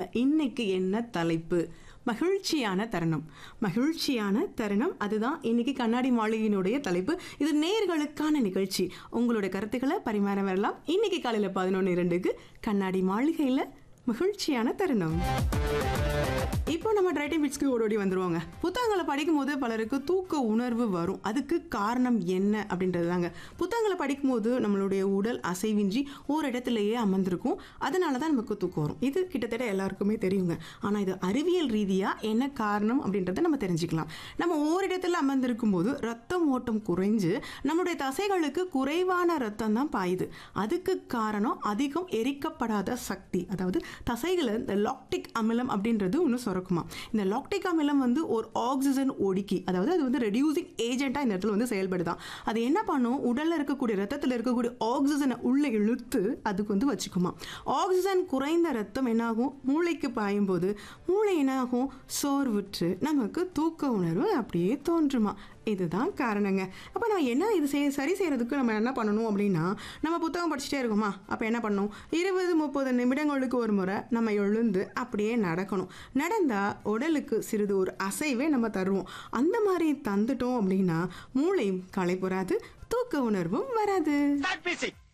இன்னைக்கு என்ன தலைப்பு மகிழ்ச்சியான தருணம் மகிழ்ச்சியான தருணம் அதுதான் இன்னைக்கு கண்ணாடி மாளிகையினுடைய தலைப்பு இது நேர்களுக்கான நிகழ்ச்சி உங்களுடைய கருத்துக்களை பரிமாற வரலாம் இன்னைக்கு காலையில் பதினொன்று இரண்டுக்கு கண்ணாடி மாளிகையில் மகிழ்ச்சியான தருணம் இப்போ நம்ம ரைட்டிங் பிட்ஸ்க்கு ஓடோடி வந்துருவாங்க புத்தகங்களை படிக்கும்போது பலருக்கு தூக்க உணர்வு வரும் அதுக்கு காரணம் என்ன அப்படின்றது தாங்க புத்தகங்களை படிக்கும்போது நம்மளுடைய உடல் அசைவின்றி ஒரு இடத்துலயே அமர்ந்திருக்கும் அதனால தான் நமக்கு தூக்கம் வரும் இது கிட்டத்தட்ட எல்லாருக்குமே தெரியுங்க ஆனால் இது அறிவியல் ரீதியாக என்ன காரணம் அப்படின்றத நம்ம தெரிஞ்சுக்கலாம் நம்ம ஓரிடத்துல அமர்ந்திருக்கும் போது ரத்தம் ஓட்டம் குறைஞ்சு நம்மளுடைய தசைகளுக்கு குறைவான ரத்தம் தான் பாயுது அதுக்கு காரணம் அதிகம் எரிக்கப்படாத சக்தி அதாவது தசைகளை இந்த லாக்டிக் அமிலம் அப்படின்றது ஒன்று சுரக்குமா இந்த லாக்டிக் அமிலம் வந்து ஒரு ஆக்சிஜன் ஒடுக்கி அதாவது அது வந்து ரெடியூசிங் ஏஜென்ட்டாக இந்த இடத்துல வந்து செயல்படுதான் அது என்ன பண்ணும் உடலில் இருக்கக்கூடிய ரத்தத்தில் இருக்கக்கூடிய ஆக்சிஜனை உள்ளே இழுத்து அதுக்கு வந்து வச்சுக்குமா ஆக்சிஜன் குறைந்த ரத்தம் என்னாகும் மூளைக்கு பாயும் போது மூளை என்னாகும் சோர்வுற்று நமக்கு தூக்க உணர்வு அப்படியே தோன்றுமா இதுதான் காரணங்க அப்போ நான் என்ன இது செய் சரி செய்கிறதுக்கு நம்ம என்ன பண்ணணும் அப்படின்னா நம்ம புத்தகம் படிச்சுட்டே இருக்கோமா அப்போ என்ன பண்ணணும் இருபது முப்பது நிமிடங்களுக்கு ஒரு முறை நம்ம எழுந்து அப்படியே நடக்கணும் நடந்தால் உடலுக்கு சிறிது ஒரு அசைவே நம்ம தருவோம் அந்த மாதிரி தந்துட்டோம் அப்படின்னா மூளையும் களைப்புறாது தூக்க உணர்வும் வராது Start music.